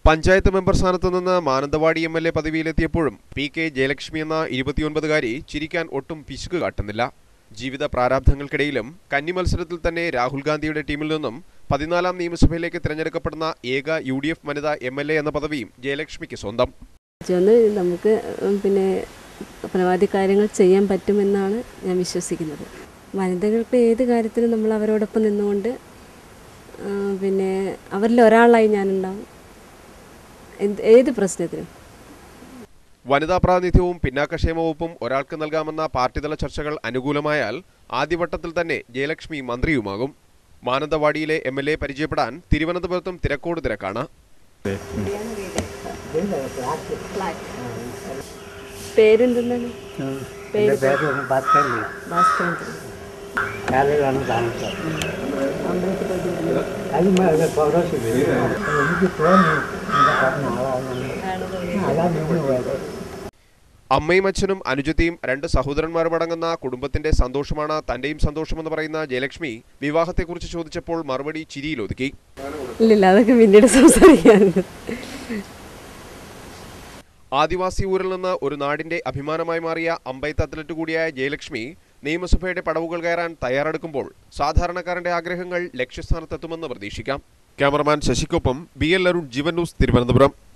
panchayat member സ്ഥാനത്ത് നിന്ന് Mananthavady M L A പദവിയിലെത്തിയപ്പോഴും പി കെ ജയലക്ഷ്മി എന്ന ഇരുപത്തിയൊൻപതുകാരി ചിരിക്കാൻ ഒട്ടും പിശുക്ക് കാട്ടുന്നില്ല ജീവിത പ്രാരാബ്ധങ്ങൾക്കിടയിലും കന്നി മത്സരത്തിൽ തന്നെ രാഹുൽ ഗാന്ധിയുടെ ടീമിൽ നിന്നും പതിനാലാം നിയമസഭയിലേക്ക് തിരഞ്ഞെടുക്കപ്പെടുന്ന ഏക യു ഡി എഫ് വനിത എം എൽ എ എന്ന പദവിയും ജയലക്ഷ്മിക്ക് സ്വന്തം ഒന്ന് നമുക്ക് ഉം, പിന്നെ പരമാവധി കാര്യങ്ങൾ ചെയ്യാൻ പറ്റുമെന്നാണ് ഞാൻ വിശ്വസിക്കുന്നത് വനിതകൾക്ക് ഏത് കാര്യത്തിനും നമ്മൾ അവരോടൊപ്പം നിന്നുകൊണ്ട് ആ, പിന്നെ അവരിൽ ഒരാളായി ഞാനുണ്ടാവും എന്ത് ഏത് പ്രശ്നത്തിനും വനിതാ പ്രാതിനിധ്യവും പിന്നാക്കക്ഷേമ വകുപ്പും ഒരാൾക്ക് നൽകാമെന്ന പാർട്ടിതല ചർച്ചകൾ അനുകൂലമായാൽ ആദ്യവട്ടത്തിൽ തന്നെ ജയലക്ഷ്മി മന്ത്രിയുമാകും മാനന്തവാടിയിലെ എം എൽ എ പരിചയപ്പെടാൻ തിരുവനന്തപുരത്തും തിരക്കോട് തിരക്കാണ് പേരെന്തെന്നാണ് എൻ്റെ പേര് ഭാസ്കരൻ ഭാസ്കരൻ കാലയിലാണ് താമസം അമ്പലത്തിൽ പോയിട്ട് അത് ഫോട്ടോസ് എനിക്ക് തോന്നി എൻ്റെ പറഞ്ഞ ആളാണെന്ന് അതാണ് നിന്ന് പോയത് അമ്മയും അച്ഛനും അനുജത്തിയും രണ്ട് സഹോദരന്മാരും അടങ്ങുന്ന കുടുംബത്തിന്റെ സന്തോഷമാണ് തന്റെയും സന്തോഷമെന്ന് പറയുന്ന ജയലക്ഷ്മി വിവാഹത്തെക്കുറിച്ച് ചോദിച്ചപ്പോൾ മറുപടി ചിരിയിലൊതുക്കി ഇല്ലില്ല അതൊക്കെ പിന്നീട് സംസാരിക്കാനുണ്ട് ആദിവാസി ഊരിൽ നിന്ന് ഒരു നാടിന്റെ അഭിമാനമായി മാറിയ അമ്പയത്ത് അത്ലറ്റ് കൂടിയായ ജയലക്ഷ്മി നിയമസഭയുടെ പടവുകൾ കയറാൻ തയ്യാറെടുക്കുമ്പോൾ സാധാരണക്കാരന്റെ ആഗ്രഹങ്ങൾ ലക്ഷ്യസ്ഥാനത്തെത്തുമെന്ന് പ്രതീക്ഷിക്കാം ക്യാമറമാൻ ശശിക്കൊപ്പം B L Arun Jeevan news Thiruvananthapuram